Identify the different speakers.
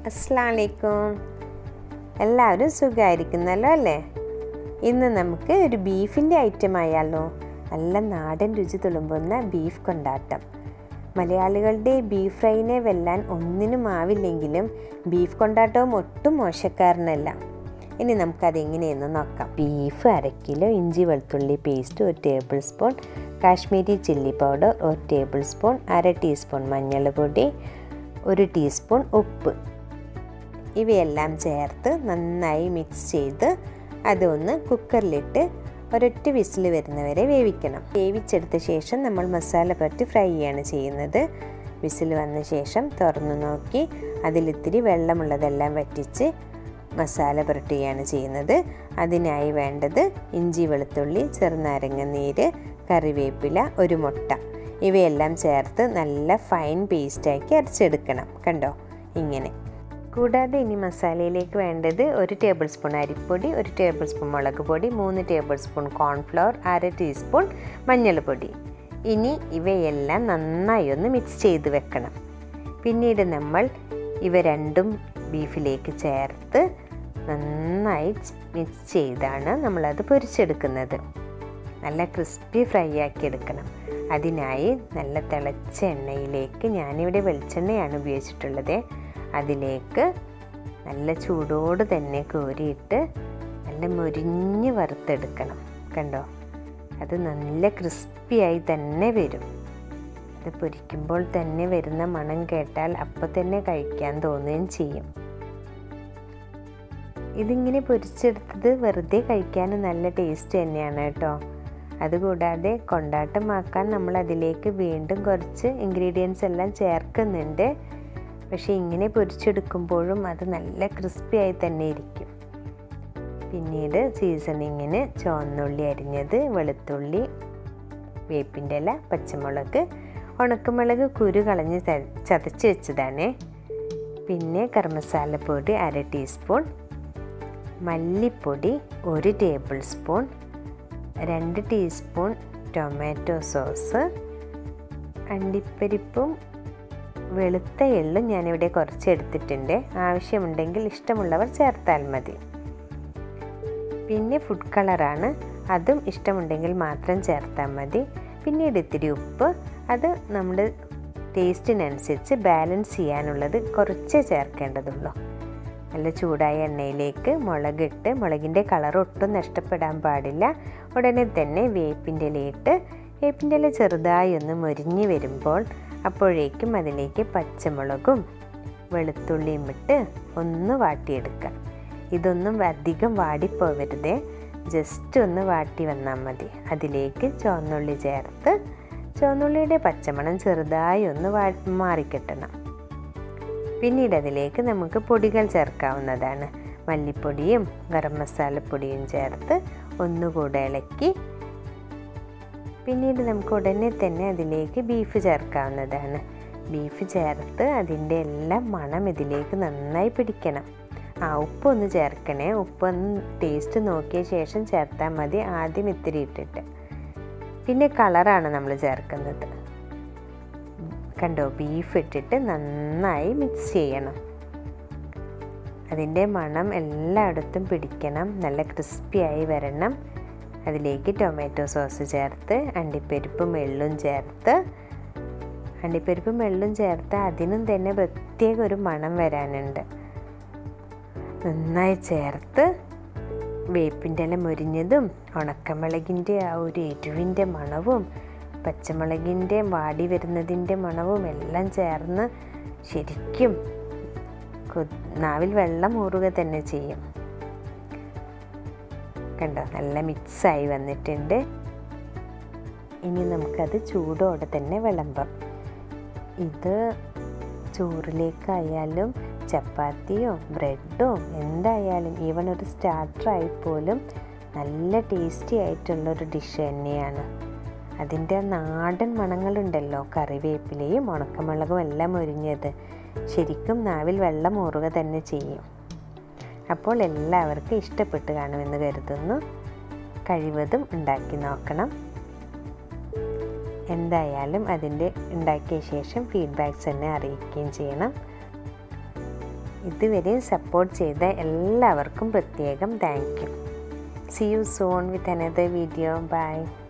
Speaker 1: അസ്ലാമലൈക്കും എല്ലാവരും സുഖമായിരിക്കുന്നല്ലോ അല്ലേ ഇന്ന് നമുക്ക് ഒരു ബീഫിൻ്റെ ഐറ്റം ആയാലോ നല്ല നാടൻ രുചി തുളുമ്പുന്ന ബീഫ് കൊണ്ടാട്ടം മലയാളികളുടെ ബീഫ് ഫ്രൈനെ വെല്ലാൻ ഒന്നിനും ആവില്ലെങ്കിലും ബീഫ് കൊണ്ടാട്ടവും ഒട്ടും മോശക്കാരനല്ല ഇനി നമുക്കതെങ്ങനെയെന്ന് നോക്കാം ബീഫ് അര കിലോ ഇഞ്ചി വെളുത്തുള്ളി പേസ്റ്റ് ഒരു tablespoon Kashmiri chilli powder ഒരു ടേബിൾ സ്പൂൺ അര ടീസ്പൂൺ മഞ്ഞൾപ്പൊടി ഒരു ടീസ്പൂൺ ഉപ്പ് ഇവയെല്ലാം ചേർത്ത് നന്നായി മിക്സ് ചെയ്ത് അതൊന്ന് കുക്കറിലിട്ട് ഒരൊറ്റ വിസിൽ വരുന്നവരെ വേവിക്കണം വേവിച്ചെടുത്ത ശേഷം നമ്മൾ മസാല പറ്റി ഫ്രൈ ചെയ്യാണ് ചെയ്യുന്നത് വിസിൽ വന്ന ശേഷം തുറന്നു നോക്കി അതിലിത്തിരി വെള്ളമുള്ളതെല്ലാം വറ്റിച്ച് മസാല പുരട്ടുകയാണ് ചെയ്യുന്നത് അതിനായി വേണ്ടത് ഇഞ്ചി വെളുത്തുള്ളി ചെറുനാരങ്ങ നീര് കറിവേപ്പില ഒരു മുട്ട ഇവയെല്ലാം ചേർത്ത് നല്ല ഫൈൻ പേസ്റ്റാക്കി അരച്ചെടുക്കണം കണ്ടോ ഇങ്ങനെ കൂടാതെ ഇനി മസാലയിലേക്ക് വേണ്ടത് ഒരു ടേബിൾ സ്പൂൺ അരിപ്പൊടി ഒരു ടേബിൾ സ്പൂൺ മുളക് പൊടി മൂന്ന് ടേബിൾ സ്പൂൺ കോൺഫ്ലവർ അര ടീസ്പൂൺ മഞ്ഞൾപ്പൊടി ഇനി ഇവയെല്ലാം നന്നായി ഒന്ന് മിക്സ് ചെയ്ത് വെക്കണം പിന്നീട് നമ്മൾ ഇവ രണ്ടും ബീഫിലേക്ക് ചേർത്ത് നന്നായി മിക്സ് ചെയ്താണ് നമ്മളത് പൊരിച്ചെടുക്കുന്നത് നല്ല ക്രിസ്പി ഫ്രൈ ആക്കി എടുക്കണം അതിനായി നല്ല തിളച്ച എണ്ണയിലേക്ക് ഞാനിവിടെ വെളിച്ചെണ്ണയാണ് ഉപയോഗിച്ചിട്ടുള്ളത് അതിലേക്ക് നല്ല ചൂടോട് തന്നെ കോരിയിട്ട് നല്ല മുരിഞ്ഞ് വറുത്തെടുക്കണം കണ്ടോ അത് നല്ല ക്രിസ്പിയായി തന്നെ വരും അത് പൊരിക്കുമ്പോൾ തന്നെ വരുന്ന മണം കേട്ടാൽ അപ്പം തന്നെ കഴിക്കാൻ തോന്നുകയും ചെയ്യും ഇതിങ്ങനെ പൊരിച്ചെടുത്തത് വെറുതെ കഴിക്കാൻ നല്ല ടേസ്റ്റ് തന്നെയാണ് കേട്ടോ അതുകൂടാതെ കൊണ്ടാട്ടമാക്കാൻ നമ്മൾ അതിലേക്ക് വീണ്ടും കുറച്ച് ഇൻഗ്രീഡിയൻസ് എല്ലാം ചേർക്കുന്നുണ്ട് പക്ഷേ ഇങ്ങനെ പൊരിച്ചെടുക്കുമ്പോഴും അത് നല്ല ക്രിസ്പി ആയി തന്നെ ഇരിക്കും പിന്നീട് സീസണിങ്ങിന് ചുവന്നുള്ളി അരിഞ്ഞത് വെളുത്തുള്ളി വേപ്പിൻ്റെ ഇല പച്ചമുളക് ഉണക്കമുളക് കുരു കളഞ്ഞ് ചതച്ച് വെച്ചതാണ് പിന്നെ കർമസാലപ്പൊടി അര ടീസ്പൂൺ മല്ലിപ്പൊടി ഒരു ടേബിൾ സ്പൂൺ രണ്ട് ടീസ്പൂൺ ടൊമാറ്റോ സോസ് അണ്ടിപ്പരിപ്പും വെളുത്ത എള്ളും ഞാനിവിടെ കുറച്ച് എടുത്തിട്ടുണ്ട് ആവശ്യമുണ്ടെങ്കിൽ ഇഷ്ടമുള്ളവർ ചേർത്താൽ മതി പിന്നെ ഫുഡ് കളറാണ് അതും ഇഷ്ടമുണ്ടെങ്കിൽ മാത്രം ചേർത്താൽ മതി പിന്നീട് ഇത്തിരി ഉപ്പ് അത് നമ്മൾ ടേസ്റ്റിനനുസരിച്ച് ബാലൻസ് ചെയ്യാനുള്ളത് കുറച്ചേ ചേർക്കേണ്ടതുള്ളൂ നല്ല ചൂടായ എണ്ണയിലേക്ക് മുളകിട്ട് മുളകിൻ്റെ കളർ ഒട്ടും നഷ്ടപ്പെടാൻ പാടില്ല ഉടനെ തന്നെ വേപ്പിൻ്റെ ഇലയിട്ട് വേപ്പിൻ്റെ ഇല ചെറുതായി ഒന്ന് മൊരിഞ്ഞ് വരുമ്പോൾ അപ്പോഴേക്കും അതിലേക്ക് പച്ചമുളകും വെളുത്തുള്ളിയും ഇട്ട് ഒന്ന് വാട്ടിയെടുക്കാം ഇതൊന്നും അധികം വാടിപ്പോവരുത് ജസ്റ്റ് ഒന്ന് വാട്ടി വന്നാൽ മതി അതിലേക്ക് ചുവന്നുള്ളി ചേർത്ത് ചുവന്നുള്ളിയുടെ പച്ചമണം ചെറുതായി ഒന്ന് വാ മാറിക്കിട്ടണം പിന്നീട് അതിലേക്ക് നമുക്ക് പൊടികൾ ചേർക്കാവുന്നതാണ് മല്ലിപ്പൊടിയും ഗരം മസാലപ്പൊടിയും ചേർത്ത് ഒന്നുകൂടെ ഇളക്കി പിന്നീട് നമുക്ക് ഉടനെ തന്നെ അതിലേക്ക് ബീഫ് ചേർക്കാവുന്നതാണ് ബീഫ് ചേർത്ത് അതിൻ്റെ എല്ലാം മണം ഇതിലേക്ക് നന്നായി പിടിക്കണം ആ ഉപ്പൊന്ന് ചേർക്കണേ ഉപ്പൊന്ന് ടേസ്റ്റ് നോക്കിയ ശേഷം ചേർത്താൽ മതി ആദ്യം ഇത്തിരി ഇട്ടിട്ട് പിന്നെ കളറാണ് നമ്മൾ ചേർക്കുന്നത് കണ്ടോ ബീഫ് ഇട്ടിട്ട് നന്നായി മിക്സ് ചെയ്യണം അതിൻ്റെ മണം എല്ലായിടത്തും പിടിക്കണം നല്ല ക്രിസ്പിയായി വരണം അതിലേക്ക് ടൊമാറ്റോ സോസ് ചേർത്ത് അണ്ടിപ്പരിപ്പും എള്ളും ചേർത്ത് അണ്ടിപ്പരിപ്പും എള്ളും ചേർത്ത് അതിനും തന്നെ പ്രത്യേക ഒരു മണം വരാനുണ്ട് നന്നായി ചേർത്ത് വേപ്പിൻ്റെ ഇല മുരിഞ്ഞതും ഉണക്കമുളകിൻ്റെ ആ ഒരു എരിവിൻ്റെ മണവും പച്ചമുളകിൻ്റെ വാടി വരുന്നതിൻ്റെ മണവും എല്ലാം ചേർന്ന് ശരിക്കും നാവിൽ വെള്ളം ഊറുക തന്നെ ചെയ്യും കണ്ടോ നല്ല മിക്സായി വന്നിട്ടുണ്ട് ഇനി നമുക്കത് ചൂടോടെ തന്നെ വിളമ്പാം ഇത് ചോറിലേക്കായാലും ചപ്പാത്തിയോ ബ്രെഡോ എന്തായാലും ഈവൻ ഒരു സ്റ്റാർട്ടറായി പോലും നല്ല ടേസ്റ്റി ആയിട്ടുള്ളൊരു ഡിഷ് തന്നെയാണ് അതിൻ്റെ നാടൻ മണങ്ങളുണ്ടല്ലോ കറിവേപ്പിലയും ഉണക്കമുളകും എല്ലാം ഒരിഞ്ഞത് ശരിക്കും നാവിൽ വെള്ളം ഊറുക തന്നെ ചെയ്യും അപ്പോൾ എല്ലാവർക്കും ഇഷ്ടപ്പെട്ട് കാണുമെന്ന് കരുതുന്നു കഴിവതും ഉണ്ടാക്കി നോക്കണം എന്തായാലും അതിൻ്റെ ഉണ്ടാക്കിയ ശേഷം ഫീഡ്ബാക്ക്സ് എന്നെ അറിയിക്കുകയും ചെയ്യണം ഇതുവരെയും സപ്പോർട്ട് ചെയ്ത എല്ലാവർക്കും പ്രത്യേകം thank you see you soon with another video by